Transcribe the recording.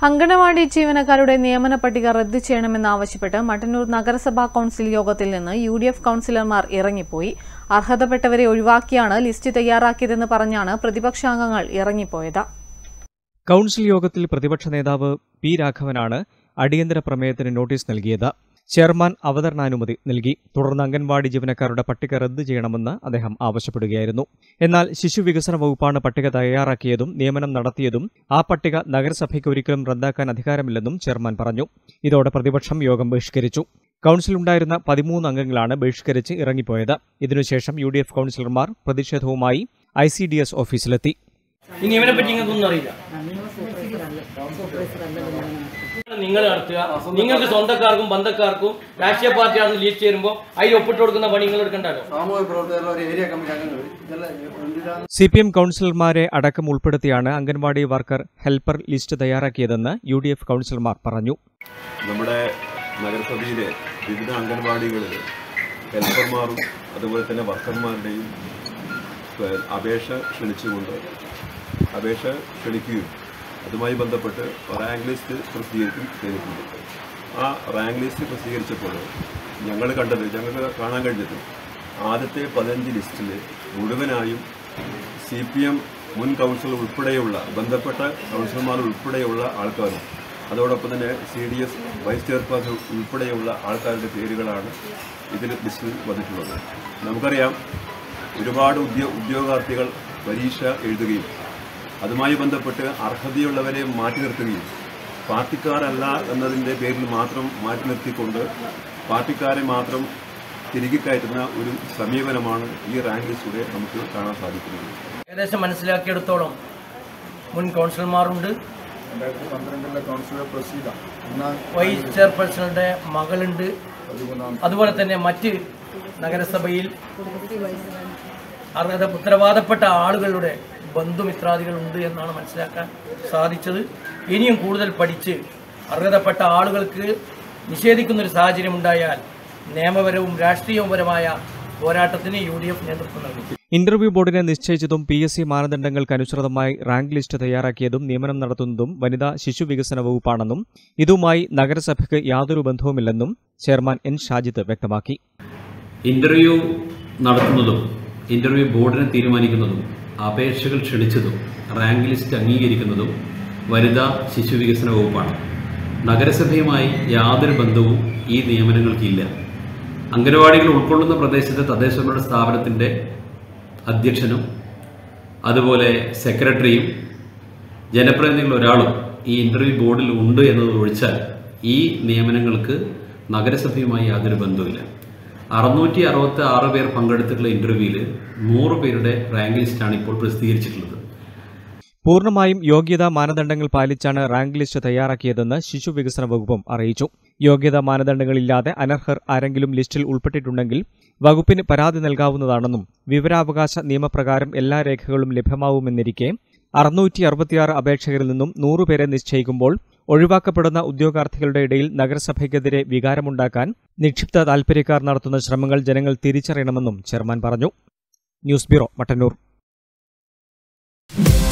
അങ്കണവാടി ജീവനക്കാരുടെ നിയമന പട്ടിക റദ്ദു ചെയ്യണമെന്നാവശ്യപ്പെട്ട് മട്ടന്നൂർ നഗരസഭാ കൌൺസിൽ യോഗത്തിൽ നിന്ന് യു ഡി എഫ് കൌൺസിലർമാർ ഇറങ്ങിപ്പോയി അർഹതപ്പെട്ടവരെ ഒഴിവാക്കിയാണ് ലിസ്റ്റ് തയ്യാറാക്കിയതെന്ന് പറഞ്ഞാണ് പ്രതിപക്ഷാംഗങ്ങൾ ഇറങ്ങിപ്പോയത് കൗൺസിൽ യോഗത്തിൽ പ്രതിപക്ഷ നേതാവ് പി രാഘവനാണ് അടിയന്തര പ്രമേയത്തിന് നോട്ടീസ് നൽകിയത് ചെയർമാൻ അവതരണാനുമതി നൽകി തുടർന്ന് അംഗൻവാടി ജീവനക്കാരുടെ പട്ടിക റദ്ദു ചെയ്യണമെന്ന് അദ്ദേഹം ആവശ്യപ്പെടുകയായിരുന്നു എന്നാൽ ശിശുവികസന വകുപ്പാണ് പട്ടിക തയ്യാറാക്കിയതും നിയമനം നടത്തിയതും ആ പട്ടിക നഗരസഭയ്ക്ക് ഒരിക്കലും റദ്ദാക്കാൻ അധികാരമില്ലെന്നും ചെയർമാൻ പറഞ്ഞു ഇതോടെ പ്രതിപക്ഷം യോഗം ബഹിഷ്കരിച്ചു കൌൺസിലുണ്ടായിരുന്ന പതിമൂന്ന് അംഗങ്ങളാണ് ബഹിഷ്കരിച്ച് ഇറങ്ങിപ്പോയത് ഇതിനുശേഷം യു ഡി എഫ് കൌൺസിലർമാർ പ്രതിഷേധവുമായി ഐ സി ഡി എസ് ഓഫീസിലെത്തി ഇനി ഇവനെ പറ്റി നിങ്ങൾക്കൊന്നും അറിയില്ല നിങ്ങൾ നടത്തുക നിങ്ങൾക്ക് സ്വന്തക്കാർക്കും ബന്ധക്കാർക്കും രാഷ്ട്രീയ പാർട്ടിയാണെന്ന് ലിസ്റ്റ് ചെയ്യുമ്പോൾ അതിൽ ഒപ്പിട്ട് കൊടുക്കുന്ന പണി നിങ്ങൾ എടുക്കണ്ടല്ലോ സാമൂഹ്യ പ്രവർത്തകരുടെ ഒരു ഏരിയ കമ്മിറ്റി അംഗങ്ങൾ ഇതെല്ലാം എന്തിനാണ് സി പി എം കൌൺസിലർമാരെ അടക്കം ഉൾപ്പെടുത്തിയാണ് അംഗൻവാടി വർക്കർ ഹെൽപ്പർ ലിസ്റ്റ് തയ്യാറാക്കിയതെന്ന് യു ഡി എഫ് കൌൺസിലർമാർ പറഞ്ഞു നമ്മുടെ നഗരസഭയിലെ വിവിധ അംഗൻവാടികളിൽ ഹെൽപ്പർമാരും അതുപോലെ തന്നെ വർക്കർമാരുടെയും ഏഹ്, അപേക്ഷ ക്ഷണിച്ചുകൊണ്ട് അപേക്ഷ ക്ഷണിക്കുകയും അതുമായി ബന്ധപ്പെട്ട് റാങ്ക് ലിസ്റ്റ് പ്രസിദ്ധീകരിക്കുകയും ചെയ്തിട്ടുണ്ട് ആ റാങ്ക് ലിസ്റ്റ് പ്രസിദ്ധീകരിച്ചപ്പോൾ ഞങ്ങൾ കണ്ടത് ഞങ്ങൾക്ക് കാണാൻ കഴിഞ്ഞത് ആദ്യത്തെ പതിനഞ്ച് ലിസ്റ്റിൽ മുഴുവനായും സി പി എം മുൻ കൗൺസിലർ ഉൾപ്പെടെയുള്ള ബന്ധപ്പെട്ട കൗൺസിലർമാർ ഉൾപ്പെടെയുള്ള ആൾക്കാരും അതോടൊപ്പം തന്നെ C D S vice chairperson ഉൾപ്പെടെയുള്ള ആൾക്കാരുടെ പേരുകളാണ് ഇതിൽ ലിസ്റ്റിൽ വന്നിട്ടുള്ളത് നമുക്കറിയാം ഒരുപാട് ഉദ്യോ ഉദ്യോഗാർത്ഥികൾ പരീക്ഷ എഴുതുകയും അതുമായി ബന്ധപ്പെട്ട് അർഹതയുള്ളവരെ മാറ്റി നിർത്തുകയും പാർട്ടിക്കാരല്ല എന്നതിൻ്റെ പേരിൽ മാത്രം മാറ്റി നിർത്തിക്കൊണ്ട് പാർട്ടിക്കാരെ മാത്രം തിരികെ കയറ്റുന്ന ഒരു സമീപനമാണ് ഈ റാങ്ക് ലിസ്റ്റിലൂടെ നമുക്ക് കാണാൻ സാധിക്കുന്നത് ഏകദേശം മനസ്സിലാക്കിയെടുത്തോളം മുൻ കൗൺസിലർമാരുണ്ട് രണ്ടായിരത്തി പന്ത്രണ്ടിലെ കൗൺസിലർ പ്രസീത ഒന്നാം വൈസ് ചെയർപേഴ്സണുടെ മകളുണ്ട് പതിമൂന്നാം അതുപോലെ തന്നെ മറ്റ് നഗരസഭയിൽ അർഹത ഉത്തരവാദപ്പെട്ട ആളുകളുടെ ബന്ധുമിത്രാദികളുണ്ട് എന്നാണ് മനസ്സിലാക്കാൻ സാധിച്ചത് ഇനിയും കൂടുതൽ പഠിച്ച് അർഹതപ്പെട്ട ആളുകൾക്ക് നിഷേധിക്കുന്നൊരു സാഹചര്യം ഉണ്ടായാൽ നിയമപരവും രാഷ്ട്രീയപരമായ പോരാട്ടത്തിന് യു ഡി എഫ് നേതൃത്വം നൽകും ഇന്റർവ്യൂ ബോർഡിനെ നിശ്ചയിച്ചതും പി എസ് സി മാനദണ്ഡങ്ങൾക്ക് അനുസൃതമായി റാങ്ക് ലിസ്റ്റ് തയ്യാറാക്കിയതും നിയമനം നടത്തുന്നതും വനിതാ ശിശു വികസന വകുപ്പാണെന്നും ഇതുമായി നഗരസഭയ്ക്ക് യാതൊരു ബന്ധവുമില്ലെന്നും ചെയർമാൻ എൻ ഷാജിത്ത് വ്യക്തമാക്കി ഇന്റർവ്യൂ നടത്തുന്നതും ഇന്റർവ്യൂ ബോർഡിനെ തീരുമാനിക്കുന്നതും അപേക്ഷകൾ ക്ഷണിച്ചതും റാങ്ക് ലിസ്റ്റ് അംഗീകരിക്കുന്നതും വനിതാ ശിശു വികസന വകുപ്പാണ് നഗരസഭയുമായി യാതൊരു ബന്ധവും ഈ നിയമനങ്ങൾക്കില്ല അംഗനവാടികൾ ഉൾക്കൊള്ളുന്ന പ്രദേശത്തെ തദ്ദേശഭരണ സ്ഥാപനത്തിൻ്റെ അധ്യക്ഷനും അതുപോലെ സെക്രട്ടറിയും ജനപ്രതിനിധികൾ ഒരാളും ഈ ഇന്റർവ്യൂ ബോർഡിൽ ഉണ്ട് എന്നത് ഒഴിച്ചാൽ ഈ നിയമനങ്ങൾക്ക് നഗരസഭയുമായി യാതൊരു ബന്ധവുമില്ല അറുന്നൂറ്റി അറുപത്തി ആറ് പേർ പങ്കെടുത്തിട്ടുള്ള ഇന്റർവ്യൂവിൽ നൂറ് പേരുടെ റാങ്ക് ലിസ്റ്റാണ് ഇപ്പോൾ പ്രസിദ്ധീകരിച്ചിട്ടുള്ളത് പൂർണ്ണമായും യോഗ്യതാ മാനദണ്ഡങ്ങൾ പാലിച്ചാണ് റാങ്ക് ലിസ്റ്റ് തയ്യാറാക്കിയതെന്ന് ശിശു വികസന വകുപ്പും അറിയിച്ചു യോഗ്യതാ മാനദണ്ഡങ്ങളില്ലാതെ അനർഹർ ആരെങ്കിലും ലിസ്റ്റിൽ ഉൾപ്പെട്ടിട്ടുണ്ടെങ്കിൽ വകുപ്പിന് പരാതി നൽകാവുന്നതാണെന്നും വിവരാവകാശ നിയമപ്രകാരം എല്ലാ രേഖകളും ലഭ്യമാവുമെന്നിരിക്കെ അറുന്നൂറ്റി അറുപത്തിയാറ് അപേക്ഷകരിൽ നിന്നും നൂറുപേരെ നിശ്ചയിക്കുമ്പോൾ ഒഴിവാക്കപ്പെടുന്ന ഉദ്യോഗാർത്ഥികളുടെ ഇടയിൽ നഗരസഭയ്ക്കെതിരെ വികാരമുണ്ടാക്കാൻ നിക്ഷിപ്ത താൽപര്യക്കാർ നടത്തുന്ന ശ്രമങ്ങൾ ജനങ്ങൾ തിരിച്ചറിയണമെന്നും ചെയർമാൻ പറഞ്ഞു ന്യൂസ് ബ്യൂറോ മട്ടന്നൂർ